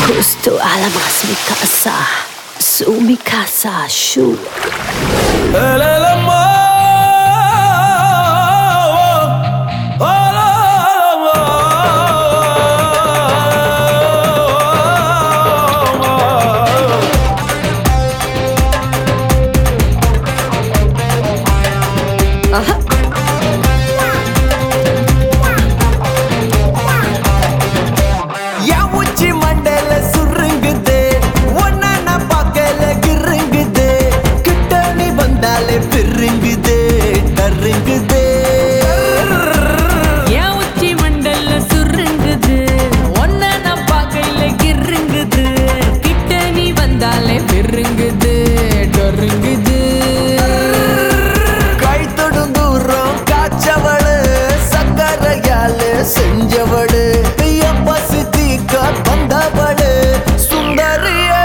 Justo a la más mi casa, su mi casa, shu. என் உச்சி மண்டையில சுருங்குது ஒன்ன நான் பார்க்கல கிருங்குது கிட்ட நீ வந்தாலே பெருங்குது தருங்குது என் உச்சி மண்டல்ல சுருங்குது ஒன்ன நான் பார்க்கையில கிருங்குது கிட்ட நீ வந்தாலே பெருங்குது டொருங்குது கை தொடும் தூரம் காய்ச்சவளு சக்கரையால செஞ்சவளு என் பசி தீக்க வந்தவளு சுந்தரியே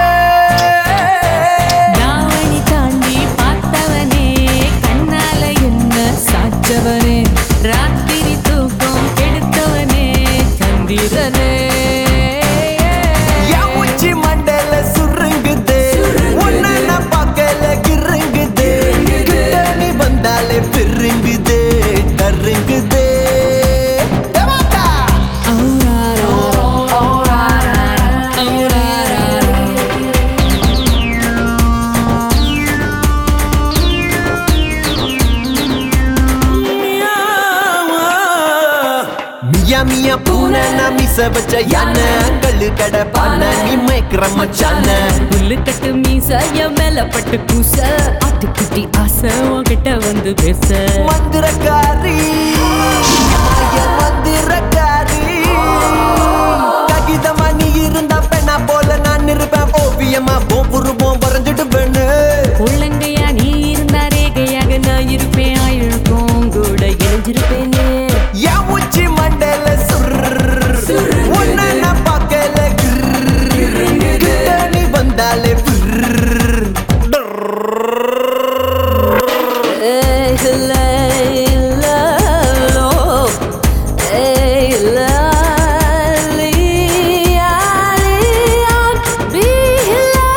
தாவணி தாண்டி பார்த்தவனே கண்ணால என்ன சாச்சவனே ராத்திரி தூக்கம் கெடுத்தவனே சந்திரனே என் உச்சி மண்டையில சுருங்குது உன்னை நான் பார்க்கல கிருங்குது கிட்ட நீ வந்தாலே பெருங்குது கருங்குது தேவாத்தா! ஔராரா, ஔராரா. மியா மியா பூனை நான் மிச வச்ச யானை கல்லு கடை பானை நீ மேய்க்கிற மச்சான புல்லு கட்டு மீச என் மேல பட்டு கூச ஆட்டுக்குட்டி ஆசை உன்கிட்ட வந்து பேச மந்திரக்காரி மாய மந்திரக்காரி ககிதமா நீ இருந்தா பெண்ணா போல நான் இருப்பேன் ஓவியமா போபுருவோம் வரைஞ்சிட்டு பெண்ணு உள்ளங்கையா நீ இருந்தா ரேகையாக நான் இருப்பேன் ஆயுழுக்கும் கூட இணைஞ்சிருப்பேனே என் உச்சி மண்டையில சுர்ரு உன்னை நான் பார்க்கல கிர்ரு. கிட்ட நீ வந்தாலே பிர்ரு. ஏய், லே, லா, லோ. ஏய், லா, லி, ஆ, லி, ஆ, பி, லா.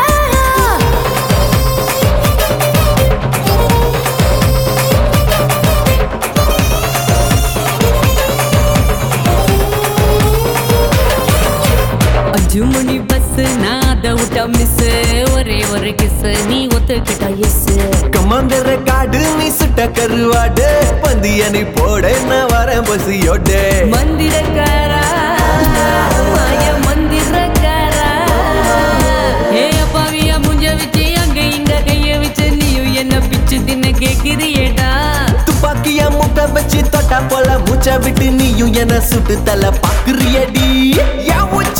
அஞ்சு மணி பஸ் நான் அதை விட்டா மிஸ் ஒரே ஒரு கிஸ் நீ ஒத்துக்கிட்டா எஸ் கமாந்தர காடு நீ சுட்ட கருவாடு பந்திய நீ போட நான் வரேன் பசியோட மந்திரக்காரா மாய மந்திரக்காரா ஏ அப்பாவியா முஞ்ச வச்சு அங்க இங்க கைய வச்சு நீயும் என்ன பிச்சு தின்ன கேக்குறியேடா துப்பாக்கிய முட்டை வச்சு தொட்டா போல மூச்சை விட்டு நீயும் என்ன சுட்டு தலை பாக்குறியடி என் உச்சி